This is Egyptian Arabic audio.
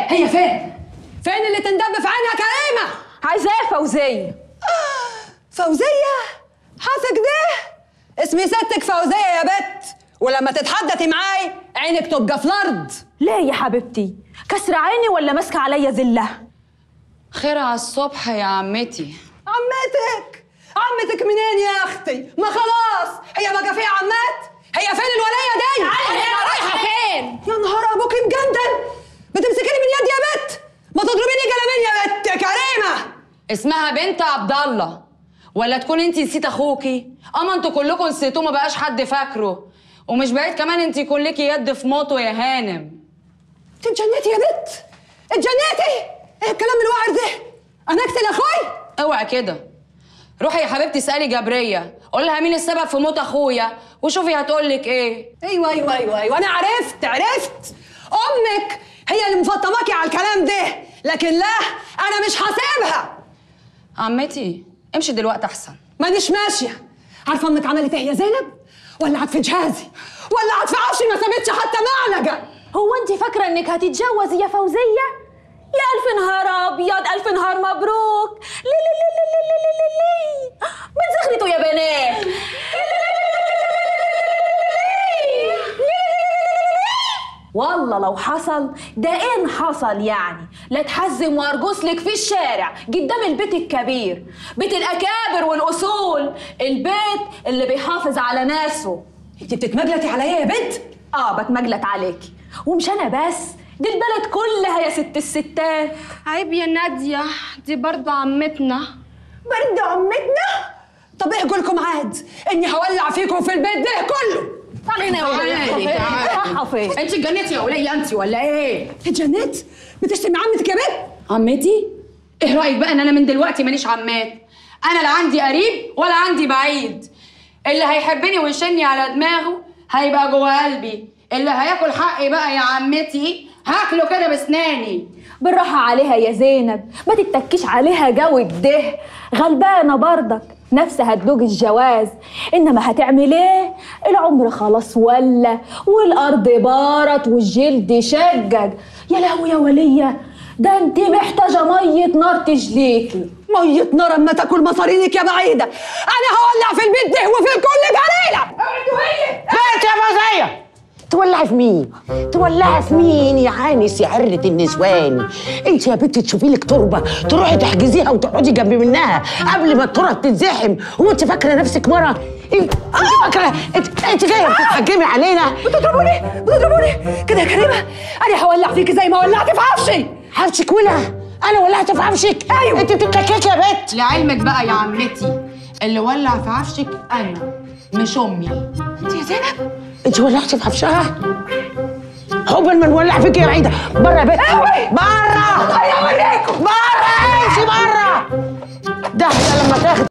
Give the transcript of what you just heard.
هي فين فين اللي تندب في عينها كريمه عايزاه فوزيه فوزيه حاسك ده اسمي ستك فوزيه يا بت ولما تتحدثي معاي عينك تبقى في الارض ليه يا حبيبتي كسر عيني ولا ماسكه عليا زله خير على الصبح يا عمتي عمتك عمتك منين يا اختي ما خلاص هي بقى فيها عمات هي فين الوليه دي هي رايحة فين؟ يا نهار ابوك مجندل بتمسكيني من يدي يا بت ما تضربيني قلمين يا بت يا كريمه اسمها بنت عبد الله ولا تكون انت نسيت اخوكي اما انتوا كلكم نسيتوه ما بقاش حد فاكره ومش بعيد كمان انت يكون ليكي يد في موته يا هانم انت اتجنيتي يا بت اتجنيتي ايه الكلام الوعر ده انا اقتل اخوي اوعى كده روحي يا حبيبتي اسالي جبريه قول لها مين السبب في موت اخويا وشوفي هتقول لك ايه ايوه ايوه ايوه ايوه انا عرفت عرفت امك هي اللي مفطماكي على الكلام ده لكن لا انا مش هسيبها عمتي امشي دلوقتي احسن مانيش ماشيه عارفه امك عملت ايه يا زينب ولعت في جهازي ولعت في عفشي ما سابتش حتى معلقه هو انت فاكره انك هتتجوزي يا فوزيه يا الف نهار ابيض الف نهار مبروك لي لي لي لي لي لي لي لي ما تزغرتوا يا بنات والله لو حصل ده ان حصل يعني لا تحزم وارجس لك في الشارع قدام البيت الكبير بيت الاكابر والاصول البيت اللي بيحافظ على ناسه انت بتتمجلتي عليا يا بنت اه بتمجلت عليكي ومش انا بس دي البلد كلها يا ست الستات عيب يا نادية دي برضه عمتنا برد عمتنا طب ايه لكم عاد اني هولع فيكم في البيت ده كله تعالي يا وليه رايحه فين انت اتجننتي يا وليه انت ولا ايه اتجنيت بتشتمي عمتك يا بنت عمتي ايه رايك بقى ان انا من دلوقتي مانيش عمات انا لا عندي قريب ولا عندي بعيد اللي هيحبني ويشني على دماغه هيبقى جوه قلبي اللي هياكل حقي بقى يا عمتي هاكله كده بسناني بالراحه عليها يا زينب ما تتكيش عليها جو ده غلبانه برضك نفسها تدوج الجواز انما هتعمل ايه العمر خلاص ولا والارض بارت والجلد شجج يا لهوي يا وليه ده انت محتاجه ميه نار تجليكي مية نار اما تاكل مصارينك يا بعيدة انا هولع في البيت ده وفي كل جريلة بنت يا فوزية تولعي في مين؟ تولعي في مين يا عانس يا عرة النسوان؟ انت يا بنت تشوفي لك تربة تروحي تحجزيها وتقعدي جنب منها قبل ما التراب تتزحم هو انت فاكرة نفسك مرة؟ انت انت فاكرة انت انت جاية بتتحجمي علينا؟ بتضربوني بتضربوني كده يا كريمة انا هولع فيكي زي ما ولعت في عفشي عفشك ولا انا ولعت في عفشك أيوة. انت بتتلككي يا بنت لعلمك بقى يا عمتي اللي ولع في عفشك انا مش امي انت يا زينب انت ولعتي في عفشها؟ عقبال ما نولع فيك يا بعيدة بره يا بنت بره انا اوريكم بره انت بره ده احنا لما تاخد